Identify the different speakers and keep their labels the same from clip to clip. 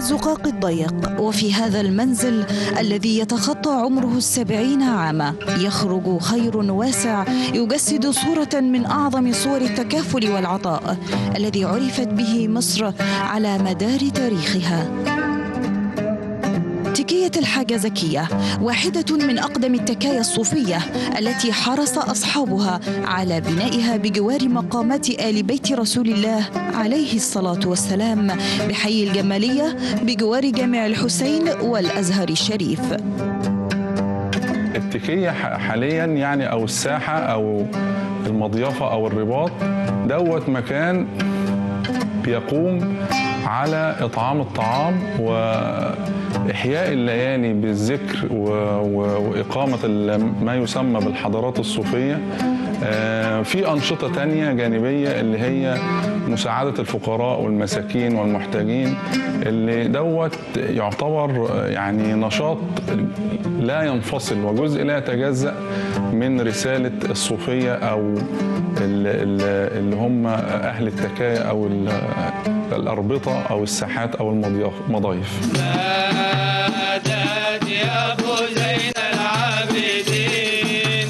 Speaker 1: الزقاق الضيق وفي هذا المنزل الذي يتخطى عمره السبعين عاما يخرج خير واسع يجسد صورة من أعظم صور التكافل والعطاء الذي عرفت به مصر على مدار تاريخها تكية الحاجة زكية واحدة من أقدم التكايا الصوفية التي حرص أصحابها على بنائها بجوار مقامات آل بيت رسول الله عليه الصلاة والسلام بحي الجمالية بجوار جامع الحسين والأزهر الشريف
Speaker 2: التكية ح- حاليا يعني او الساحة او المضيافة او الرباط دوت مكان بيقوم على اطعام الطعام واحياء الليالي بالذكر و... و... واقامة ال- ما يسمى بالحضارات الصوفية آه، في أنشطة تانية جانبية اللي هي مساعدة الفقراء والمساكين والمحتاجين اللي دوت يعتبر آه، يعني نشاط لا ينفصل وجزء لا يتجزأ من رسالة الصوفية أو ال- ال- اللي هم أهل التكايا أو ال- الأربطة أو الساحات أو المضياف- المضايف
Speaker 3: مدد يا ابو زين العابدين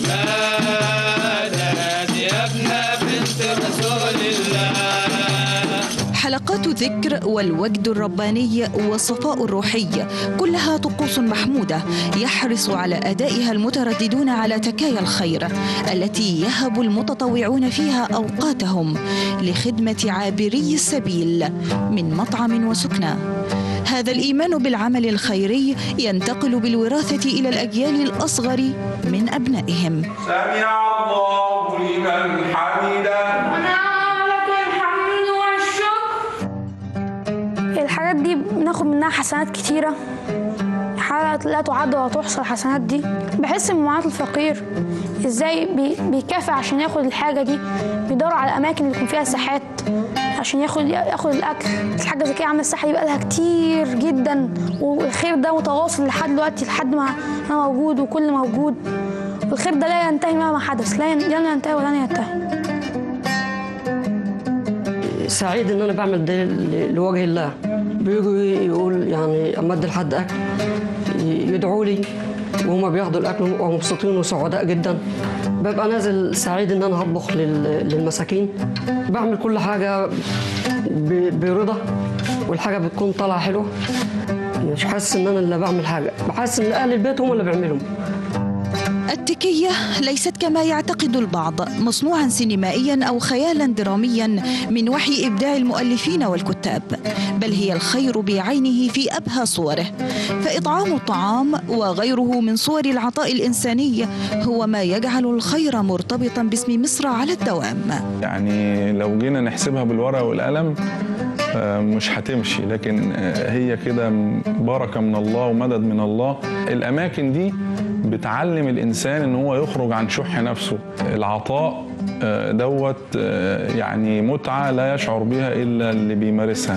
Speaker 3: مدد يا ابن بنت رسول الله
Speaker 1: حلقات الذكر والوجد الرباني والصفاء الروحي كلها طقوس محمودة يحرص على أدائها المترددون على تكايا الخير التي يهب المتطوعون فيها أوقاتهم لخدمة عابري السبيل من مطعم وسكنى هذا الإيمان بالعمل الخيري ينتقل بالوراثة إلى الأجيال الأصغر من أبنائهم
Speaker 2: سمع الله لمن حمده
Speaker 4: لك الحمد والشكر الحاجات دي بناخد منها حسنات كتيرة حاجات لا تعد ولا تحصى الحسنات دي بحس بمعاناة الفقير ازاي بي- بيكافح عشان ياخد الحاجة دي بيدور على الأماكن اللي يكون فيها ساحات عشان ياخد ياخد الأكل الحاجة زي كده عاملة الساحة دي بقالها كتير جدا والخير ده متواصل لحد دلوقتي لحد ما أنا موجود وكل موجود والخير ده لا ينتهي مهما حدث لا ين- لن ينتهي ولن ينتهي
Speaker 5: سعيد ان انا بعمل ده ل- لوجه الله بيجوا يقول يعني اما ادي لحد اكل ي- يدعوا لي وهما بياخدوا الاكل وهم مبسوطين وسعداء جدا ببقى نازل سعيد ان انا هطبخ لل- للمساكين بعمل كل حاجه ب- برضا والحاجه بتكون طالعه حلوه مش حاسس ان انا اللي بعمل حاجه بحس ان اهل البيت هم اللي بيعملوا
Speaker 1: التكية ليست كما يعتقد البعض مصنوعا سينمائيا أو خيالا دراميا من وحي إبداع المؤلفين والكتاب بل هي الخير بعينه في أبهى صوره فإطعام الطعام وغيره من صور العطاء الإنساني هو ما يجعل الخير مرتبطا باسم مصر على الدوام
Speaker 2: يعني لو جينا نحسبها بالورقة والقلم آه، مش هتمشي لكن آه، هي كده بركة من الله ومدد من الله الأماكن دي بتعلم الإنسان إن هو يخرج عن شح نفسه العطاء آه، دوت آه، يعني متعة لا يشعر بها إلا اللي بيمارسها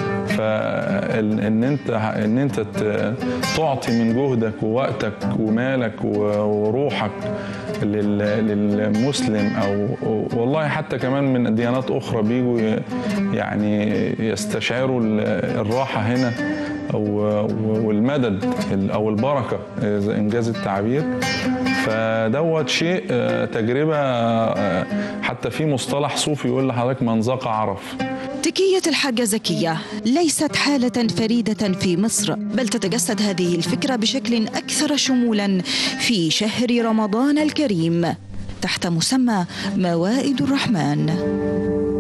Speaker 2: فان انت ان انت ت- تعطي من جهدك ووقتك ومالك و- وروحك لل- للمسلم او والله حتى كمان من ديانات اخرى بيجوا ي- يعني يستشعروا ال- الراحه هنا او والمدد ال- او البركه اذا انجاز التعبير فدوت شيء آه، تجربه آه، حتى في مصطلح صوفي يقول لحضرتك من ذاق عرف
Speaker 1: تكية الحاجة زكية ليست حالة فريدة في مصر بل تتجسد هذه الفكرة بشكل أكثر شمولا في شهر رمضان الكريم تحت مسمى موائد الرحمن